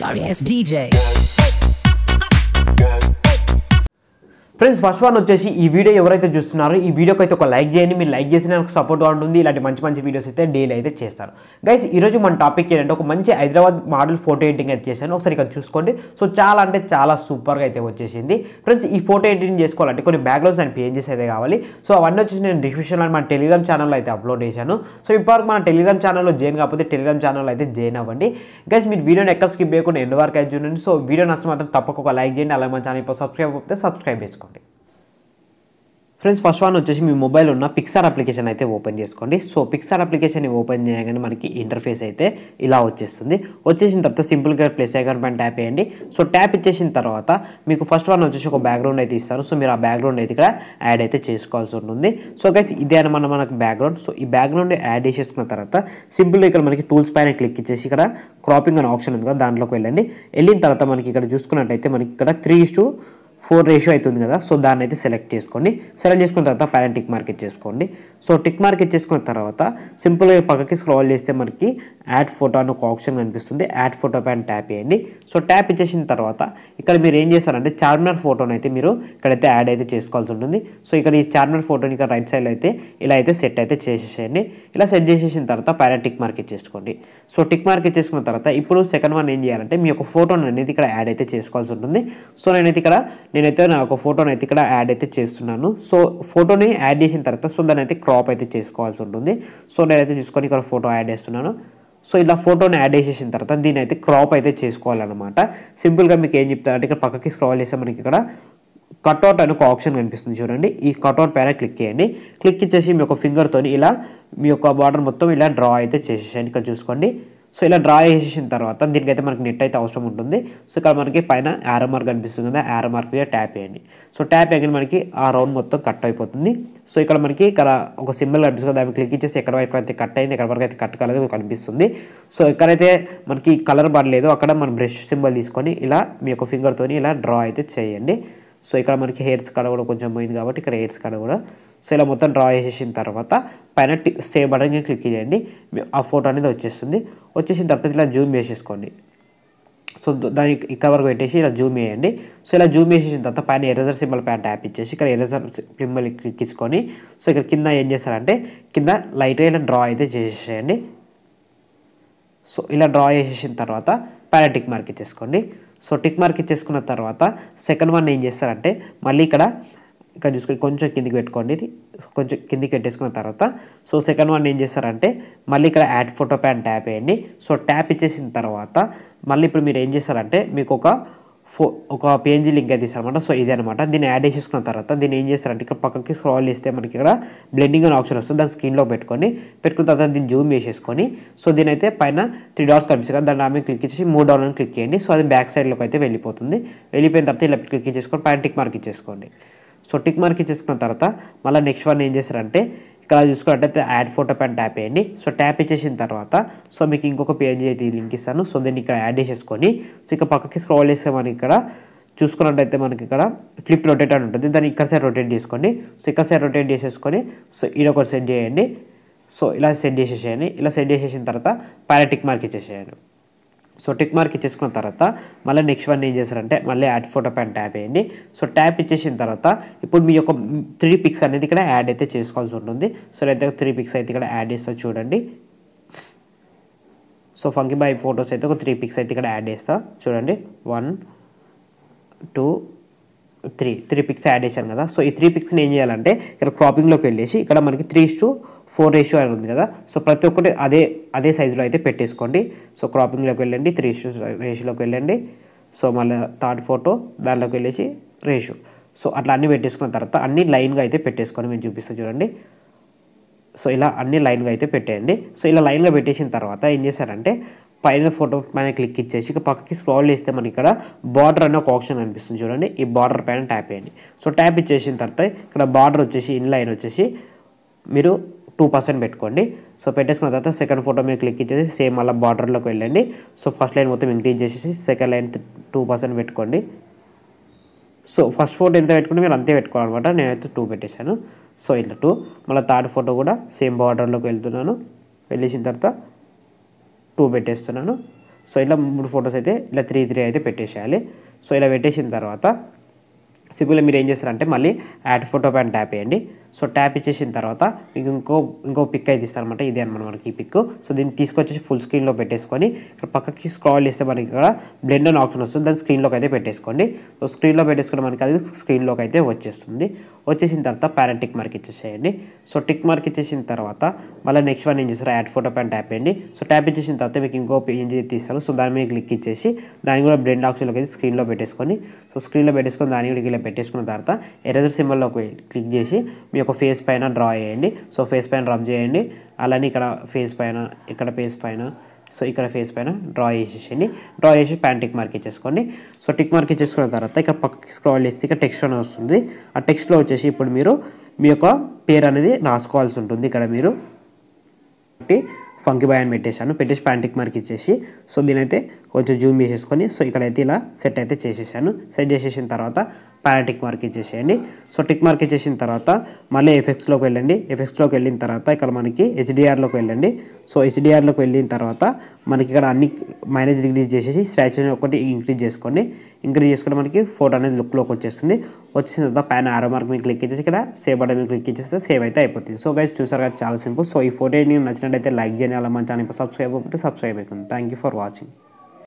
Sorry ass DJ. Friends first one వచ్చేసి ఈ video ఎవరైతే చూస్తున్నారో ఈ వీడియోకి అయితే ఒక లైక్ చేయండి మీరు లైక్ చేసి నాకు సపోర్ట్గా ఉంటుంది ఇలాంటి మంచి మంచి వీడియోస్ అయితే డైలీ అయితే చేస్తారు గైస్ ఈరోజు మన టాపిక్ ఏంటంటే ఒక మంచి హైదరాబాద్ మోడల్ ఫోటో ఎడిటింగ్ అయితే చేశాను ఒకసారి ఇక్కడ చూసుకోండి సో చాలా అంటే చాలా సూపర్గా అయితే వచ్చేసింది ఫ్రెండ్స్ ఈ ఫోటో ఎడిటింగ్ చేసుకోవాలంటే కొన్ని బ్యాక్గ్రౌండ్స్ అండ్ పేజెస్ అయితే కావాలి సో అవన్నీ వచ్చేసి నేను డిస్క్రిప్షన్లో మన టెలిగ్రామ్ ఛానల్లో అయితే అప్లోడ్ చేశాను సో ఇప్పటివరకు మన టెలిగ్రామ్ ఛానల్లో జాయిన్ కాకపోతే టెలిగ్రామ్ ఛానల్ అయితే జాయిన్ అవ్వండి గైస్ మీరు వీడియోని ఎక్కడ స్కిప్ చేయకుండా ఎండ్ వరకు అయితే చూడండి సో వీడియో నష్టం మాత్రం తప్పక ఒక లైక్ చేయండి అలాగే మన ఛానల్ ఇప్పుడు సబ్స్క్రైబ్ అయితే సబ్స్క్రైబ్ చేసుకోండి ఫ్రెండ్స్ ఫస్ట్ వన్ వచ్చేసి మీ మొబైల్ ఉన్న పిక్సార్ అప్లికేషన్ అయితే ఓపెన్ చేసుకోండి సో పిక్సార్ అప్లికేషన్ ఓపెన్ చేయగానే మనకి ఇంటర్ఫేస్ అయితే ఇలా వచ్చేస్తుంది వచ్చేసిన తర్వాత సింపుల్గా ప్లేస్ ఐకాన్ పైన ట్యాప్ చేయండి సో ట్యాప్ ఇచ్చేసిన తర్వాత మీకు ఫస్ట్ వన్ వచ్చేసి ఒక బ్యాక్గ్రౌండ్ అయితే ఇస్తారు సో మీరు ఆ బ్యాక్గ్రౌండ్ అయితే ఇక్కడ యాడ్ అయితే చేసుకోవాల్సి ఉంటుంది సో గైస్ ఇదే అనమాట మనకు బ్యాక్గ్రౌండ్ సో ఈ బ్యాక్గ్రౌండ్ యాడ్ చేసేసుకున్న తర్వాత సింపుల్గా ఇక్కడ మనకి టూల్స్ పైన క్లిక్ ఇచ్చేసి ఇక్కడ క్రాపింగ్ అనే ఆప్షన్ ఉంది కదా దాంట్లోకి వెళ్ళండి వెళ్ళిన తర్వాత మనకి ఇక్కడ చూసుకున్నట్టయితే మనకి ఇక్కడ త్రీ టు ఫోర్ రేషియో అవుతుంది కదా సో దాన్ని అయితే సెలెక్ట్ చేసుకోండి సెలెక్ట్ చేసుకున్న తర్వాత పైన టిక్ మార్కెట్ చేసుకోండి సో టిక్ మార్కెట్ చేసుకున్న తర్వాత సింపుల్గా పక్కకి స్క్రోల్ చేస్తే మనకి యాడ్ ఫోటో అని ఒక ఆప్షన్ కనిపిస్తుంది యాడ్ ఫోటో పైన ట్యాప్ చేయండి సో ట్యాప్ ఇచ్చేసిన తర్వాత ఇక్కడ మీరు ఏం చేస్తారంటే చార్మినార్ ఫోటోని అయితే మీరు ఇక్కడైతే యాడ్ అయితే చేసుకోవాల్సి ఉంటుంది సో ఇక్కడ ఈ చార్మినార్ ఫోటోని ఇక్కడ రైట్ సైడ్లో అయితే ఇలా అయితే సెట్ అయితే చేసేసేయండి ఇలా సెట్ చేసేసిన తర్వాత పైన టిక్ మార్కెట్ చేసుకోండి సో టిక్ మార్కెట్ చేసుకున్న తర్వాత ఇప్పుడు సెకండ్ వన్ ఏం చేయాలంటే మీ యొక్క ఫోటోని అనేది ఇక్కడ యాడ్ అయితే చేసుకోవాల్సి ఉంటుంది సో నేనైతే ఇక్కడ నేనైతే నా ఒక ఫోటోని అయితే ఇక్కడ యాడ్ అయితే చేస్తున్నాను సో ఫోటోని యాడ్ చేసిన తర్వాత సో దాన్ని అయితే క్రాప్ అయితే చేసుకోవాల్సి ఉంటుంది సో నేనైతే చూసుకొని ఇక్కడ ఫోటో యాడ్ చేస్తున్నాను సో ఇలా ఫోటోని యాడ్ చేసేసిన తర్వాత దీన్ని అయితే క్రాప్ అయితే చేసుకోవాలన్నమాట సింపుల్గా మీకు ఏం చెప్తారంటే ఇక్కడ పక్కకి స్క్రాల్ చేస్తే మనకి ఇక్కడ కట్అవుట్ అని ఒక ఆప్షన్ కనిపిస్తుంది చూడండి ఈ కట్అవుట్ పైన క్లిక్ చేయండి క్లిక్ ఇచ్చేసి మీ యొక్క ఫింగర్తో ఇలా మీ యొక్క బార్డర్ మొత్తం ఇలా డ్రా అయితే చేసేసేయండి ఇక్కడ చూసుకోండి సో ఇలా డ్రా చేసేసిన తర్వాత దీనికైతే మనకి నెట్ అయితే అవసరం ఉంటుంది సో ఇక్కడ మనకి పైన యారో మార్క్ కనిపిస్తుంది కదా యారో మార్క్ మీద ట్యాప్ చేయండి సో ట్యాప్ చేయగానే మనకి ఆ రౌండ్ మొత్తం కట్ అయిపోతుంది సో ఇక్కడ మనకి ఇక్కడ ఒక సింబల్ కనిపిస్తుంది దాన్ని క్లిక్ ఇచ్చేసి ఎక్కడ ఎక్కడైతే కట్ అయింది ఎక్కడ వరకు అయితే కట్ కాలేదు మీకు కనిపిస్తుంది సో ఎక్కడైతే మనకి కలర్ పడలేదు అక్కడ మనం బ్రష్ సింబల్ తీసుకొని ఇలా మీ యొక్క ఫింగర్తోని ఇలా డ్రా అయితే చేయండి సో ఇక్కడ మనకి హెయిర్స్ కాడ కూడా కొంచెం పోయింది కాబట్టి ఇక్కడ హెయిర్స్ కాడ కూడా సో ఇలా మొత్తం డ్రా చేసేసిన తర్వాత పైన టి సేవ్ బటన్ క్లిక్ చేయండి మీ- ఆ ఫోటో అనేది వచ్చేస్తుంది వచ్చేసిన తర్వాత ఇలా జూమ్ చేసేసుకోండి సో ద- దాన్ని ఇక్కడ వరకు పెట్టేసి ఇలా జూమ్ చేయండి సో ఇలా జూమ్ చేసేసిన తర్వాత పైన ఎరేజర్ సింబల్ పైన ట్యాప్ ఇచ్చేసి ఇక్కడ ఎరేజర్ సింబల్ క్లిక్ ఇచ్చుకొని సో ఇక్కడ కింద ఏం చేస్తారంటే కింద లైట్గా ఇలా డ్రా అయితే చేసేసేయండి సో ఇలా డ్రా చేసేసిన తర్వాత పైన టిక్ మార్క్ ఇచ్చేసుకోండి సో టిక్ మార్క్ ఇచ్చేసుకున్న తర్వాత సెకండ్ వన్ ఏం చేస్తారంటే మళ్ళీ ఇక్కడ ఇక్కడ చూసుకొని కొంచెం కిందికి పెట్టుకోండి ఇది కొంచెం కిందికి పెట్టేసుకున్న తర్వాత సో సెకండ్ వన్ ఏం చేస్తారంటే మళ్ళీ ఇక్కడ యాడ్ ఫోటో పైన ట్యాప్ వేయండి సో ట్యాప్ ఇచ్చేసిన తర్వాత మళ్ళీ ఇప్పుడు మీరు ఏం చేస్తారంటే మీకు ఒక ఫో ఒక పిఎన్జీ లింక్ అయితే ఇస్తారనమాట సో ఇదే అనమాట దీన్ని యాడ్ చేసేసుకున్న తర్వాత దీన్ని ఏం చేస్తారంటే ఇక్కడ పక్కకి స్క్రాల్ చేస్తే మనకి ఇక్కడ బ్లెండింగ్ అనే ఆప్షన్ వస్తుంది దాన్ని స్క్రీన్లో పెట్టుకొని పెట్టుకున్న తర్వాత దీన్ని జూమ్ చేసేసుకొని సో దీని అయితే పైన త్రీ డాట్స్ కనిపిస్తుంది కదా దాన్ని ఆమె క్లిక్ ఇచ్చేసి మూడు డాలర్ క్లిక్ చేయండి సో అది బ్యాక్ సైడ్లోకి అయితే వెళ్ళిపోతుంది వెళ్ళిపోయిన తర్వాత ఇలా క్లిక్ ఇచ్చేసుకొని పైన టిక్ మార్క్ ఇచ్చేసుకోండి సో టిక్ మార్క్ ఇచ్చేసుకున్న తర్వాత మళ్ళీ నెక్స్ట్ వన్ ఏం చేస్తారంటే ఇక్కడ చూసుకున్నట్టయితే యాడ్ ఫోటో పైన ట్యాప్ చేయండి సో ట్యాప్ ఇచ్చేసిన తర్వాత సో మీకు ఇంకొక పేజ్ అయితే లింక్ ఇస్తాను సో దీన్ని ఇక్కడ యాడ్ చేసేసుకొని సో ఇక పక్కకి స్క్రోల్ చేస్తే మనకి ఇక్కడ చూసుకున్నట్టయితే మనకి ఇక్కడ ఫ్లిప్ రొటేట్ అని ఉంటుంది దాన్ని ఇక్కడ సైడ్ రొటేట్ చేసుకోండి సో ఇక్కడ సైడ్ రొటేట్ చేసేసుకొని సో ఈడొకటి సెట్ చేయండి సో ఇలా సెట్ చేసేసేయండి ఇలా సెట్ చేసేసిన తర్వాత పైన టిక్ మార్క్ ఇచ్చేసేయండి సో టిక్ మార్క్ ఇచ్చేసుకున్న తర్వాత మళ్ళీ నెక్స్ట్ వన్ ఏం చేస్తారంటే మళ్ళీ యాడ్ ఫోటో పైన ట్యాప్ చేయండి సో ట్యాప్ ఇచ్చేసిన తర్వాత ఇప్పుడు మీ యొక్క త్రీ పిక్స్ అనేది ఇక్కడ యాడ్ అయితే చేసుకోవాల్సి ఉంటుంది సో అయితే త్రీ పిక్స్ అయితే ఇక్కడ యాడ్ చేస్తా చూడండి సో ఫంకీ బాయ్ ఫొటోస్ అయితే ఒక త్రీ పిక్స్ అయితే ఇక్కడ యాడ్ చేస్తా చూడండి one two three three pics add చేశాను కదా సో ఈ త్రీ పిక్స్ని ఏం చేయాలంటే ఇక్కడ క్రాపింగ్లోకి వెళ్ళేసి ఇక్కడ మనకి త్రీ టు ఫోర్ రేషియో అని ఉంది కదా సో ప్రతి ఒక్కటి అదే అదే సైజులో అయితే పెట్టేసుకోండి సో క్రాపింగ్లోకి వెళ్ళండి త్రీ రేషియోలోకి వెళ్ళండి సో మళ్ళీ థర్డ్ ఫోటో దానిలోకి వెళ్ళేసి రేషియో సో అట్లా అన్నీ పెట్టేసుకున్న తర్వాత అన్ని లైన్గా అయితే పెట్టేసుకొని మేము చూపిస్తాను చూడండి సో ఇలా అన్ని లైన్గా అయితే పెట్టేయండి సో ఇలా లైన్గా పెట్టేసిన తర్వాత ఏం చేశారంటే పైన ఫోటో పైన క్లిక్ ఇచ్చేసి ఇక పక్కకి స్క్రోల్ చేస్తే మనకి ఇక్కడ బార్డర్ అనే ఒక ఆప్షన్ కనిపిస్తుంది చూడండి ఈ బార్డర్ పైన ట్యాప్ చేయండి సో ట్యాప్ ఇచ్చేసిన తర్వాత ఇక్కడ బార్డర్ వచ్చేసి ఇన్ లైన్ వచ్చేసి మీరు టూ పర్సెంట్ పెట్టుకోండి సో పెట్టేసుకున్న తర్వాత సెకండ్ ఫోటో మీద క్లిక్ ఇచ్చేసి సేమ్ అలా బార్డర్లోకి వెళ్ళండి సో ఫస్ట్ లైన్ మొత్తం ఇంక్రీజ్ చేసేసి సెకండ్ లైన్ టూ పర్సెంట్ పెట్టుకోండి సో ఫస్ట్ ఫోటో ఎంత పెట్టుకుంటే మీరు అంతే పెట్టుకోవాలన్నమాట నేనైతే టూ పెట్టేశాను సో ఇట్లా టూ మళ్ళీ థర్డ్ ఫోటో కూడా సేమ్ బార్డర్లోకి వెళ్తున్నాను వెళ్ళేసిన తర్వాత టూ పెట్టేస్తున్నాను సో ఇలా మూడు ఫొటోస్ అయితే ఇలా త్రీ త్రీ అయితే పెట్టేసేయాలి సో ఇలా పెట్టేసిన తర్వాత సింపుల్గా మీరు ఏం చేస్తారంటే మళ్ళీ యాడ్ ఫోటో పైన ట్యాప్ చేయండి సో ట్యాప్ ఇచ్చేసిన తర్వాత మీకు ఇంకో ఇంకో పిక్ అయితే ఇస్తారనమాట ఇదే అనమాట మనకి ఈ పిక్ సో దీన్ని తీసుకొచ్చేసి ఫుల్ స్క్రీన్లో పెట్టేసుకొని ఇక్కడ పక్కకి స్క్రాల్ చేస్తే మనకి ఇక్కడ బ్లెండ్ అని ఆప్షన్ వస్తుంది దాన్ని స్క్రీన్లోకి అయితే పెట్టేసుకోండి సో స్క్రీన్లో పెట్టేసుకుంటే మనకి అది స్క్రీన్లోకి అయితే వచ్చేస్తుంది వచ్చేసిన తర్వాత ప్యారెంట్ టిక్ మార్క్ ఇచ్చేసేయండి సో టిక్ మార్క్ ఇచ్చేసిన తర్వాత మళ్ళీ నెక్స్ట్ వన్ ఏం చేస్తారు యాడ్ ఫోటో పైన ట్యాప్ చేయండి సో ట్యాప్ ఇచ్చేసిన తర్వాత మీకు ఇంకో పేజ్ తీస్తారు సో దాని మీద క్లిక్ ఇచ్చేసి దాన్ని కూడా బ్లెండ్ ఆప్షన్లోకి అయితే స్క్రీన్లో పెట్టేసుకొని సో స్క్రీన్లో పెట్టేసుకొని దాన్ని కూడా ఇలా పెట్టేసుకున్న తర్వాత ఎరేజర్ సింబల్లోకి క్లిక్ చేసి మీ యొక్క ఫేస్ పైన డ్రా చేయండి సో ఫేస్ పైన రబ్ చేయండి అలానే ఇక్కడ ఫేస్ పైన ఇక్కడ ఫేస్ పైన సో ఇక్కడ ఫేస్ పైన డ్రా చేసేసేయండి డ్రా చేసి ప్యాన్ టిక్ మార్క్ ఇచ్చేసుకోండి సో టిక్ మార్క్ ఇచ్చేసుకున్న తర్వాత ఇక్కడ పక్కకి స్క్రాల్ చేస్తే ఇక్కడ టెక్స్ట్ అని వస్తుంది ఆ టెక్స్ట్లో వచ్చేసి ఇప్పుడు మీరు మీ యొక్క పేరు అనేది రాసుకోవాల్సి ఉంటుంది ఇక్కడ మీరు కాబట్టి ఫంకీ బాయ్ అని పెట్టేశాను పెట్టేసి ప్యాంటిక్ మార్క్ ఇచ్చేసి సో దీనైతే కొంచెం జూమ్ చేసేసుకొని సో ఇక్కడైతే ఇలా సెట్ అయితే చేసేసాను సెట్ చేసేసిన తర్వాత ప్యారాటిక్ మార్క్ ఇచ్చేసేయండి సో టిక్ మార్క్ ఇచ్చేసిన తర్వాత మళ్ళీ ఎఫెక్ట్స్లోకి వెళ్ళండి ఎఫెక్ట్స్లోకి వెళ్ళిన తర్వాత ఇక్కడ మనకి హెచ్డిఆర్లోకి వెళ్ళండి సో హెచ్డిఆర్లోకి వెళ్ళిన తర్వాత మనకి ఇక్కడ అన్ని మైనేజ్ డిగ్రీస్ చేసేసి స్ట్రాచర్ ఒకటి ఇంక్రీజ్ చేసుకోండి ఇంక్రీజ్ చేసుకుంటే మనకి ఫోటో అనేది లుక్లోకి వచ్చేస్తుంది వచ్చేసిన తర్వాత పైన ఆరో మార్క్ మీకు క్లిక్ ఇచ్చేసి ఇక్కడ సేవ్ బటన్ మీద క్లిక్ ఇచ్చేస్తే సేవ్ అయితే అయిపోతుంది సో గైస్ చూసారు కదా చాలా సింపుల్ సో ఈ ఫోటో మీకు నచ్చినట్టయితే లైక్ చేయండి అలా మన ఛానల్ సబ్స్క్రైబ్ అయిపోతే సబ్స్క్రైబ్ అవుతుంది థ్యాంక్ యూ ఫర్ వాచింగ్